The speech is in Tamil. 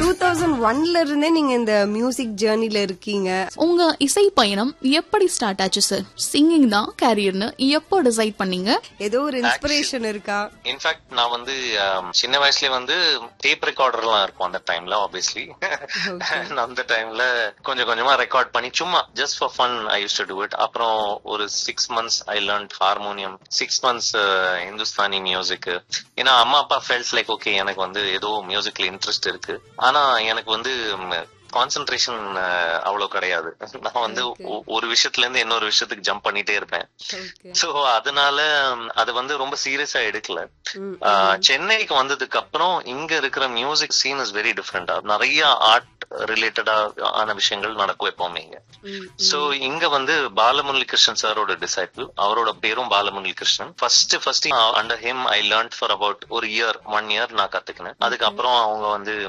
டூ தௌசண்ட் ஒன்ல இருந்தே நீங்க இந்த மியூசிக் ஜேர்னில இருக்கீங்க உங்க இசை பயணம் எப்படி ஸ்டார்ட் ஆச்சு சார் சிங்கிங் தான் கேரியர்னு எப்போ டிசைட் பண்ணீங்க ஏதோ ஒரு இன்ஸ்பிரேஷன் இருக்கா இன்ஃபேக்ட் நான் வந்து um, சின்ன வயசுல வந்து டேப் ரெக்கார்டர்லாம் இருக்கும் அந்த டைம்ல ஆப்வியஸ்லி அந்த டைம்ல கொஞ்சம் கொஞ்சமா ரெக்கார்ட் பண்ணி சும்மா just for fun I use to do it அப்புறம் ஒரு six months I learn harmonium six months Hindustani music ஏன்னா அம்மா அப்பா ஃபெல்ஸ் லைக் ஓகே எனக்கு வந்து ஏதோ மியூசிக்ல இன்ட்ரெஸ்ட் இருக்கு ஆனா எனக்கு வந்து கான்சென்ட்ரேஷன் அவ்வளவு கிடையாது நான் வந்து ஒ- ஒரு விஷயத்துல இருந்து இன்னொரு விஷயத்துக்கு ஜம்ப் பண்ணிட்டே இருப்பேன் ஓகே சோ அதனால ம், அது வந்து ரொம்ப சீரியஸா எடுக்கல ஆஹ், சென்னைக்கு வந்ததுக்கு அப்புறம் இங்க இருக்கிற மியூசிக் சீன் இஸ் வெரி டிஃப்ரெண்டா நிறைய ஆர்ட் ரிலேட்டடா ஆன விஷயங்கள் நடக்கும் எப்பவுமே இங்க சோ இங்க வந்து பாலமுரளி கிருஷ்ணன் சாரோட டிசைபிள் அவரோட பேரும் Balamurali Krishnan first first under him I learn for about ஒரு இயர் ஒன் இயர் நான் கத்துக்கினேன் அதுக்கப்புறம் அவங்க வந்து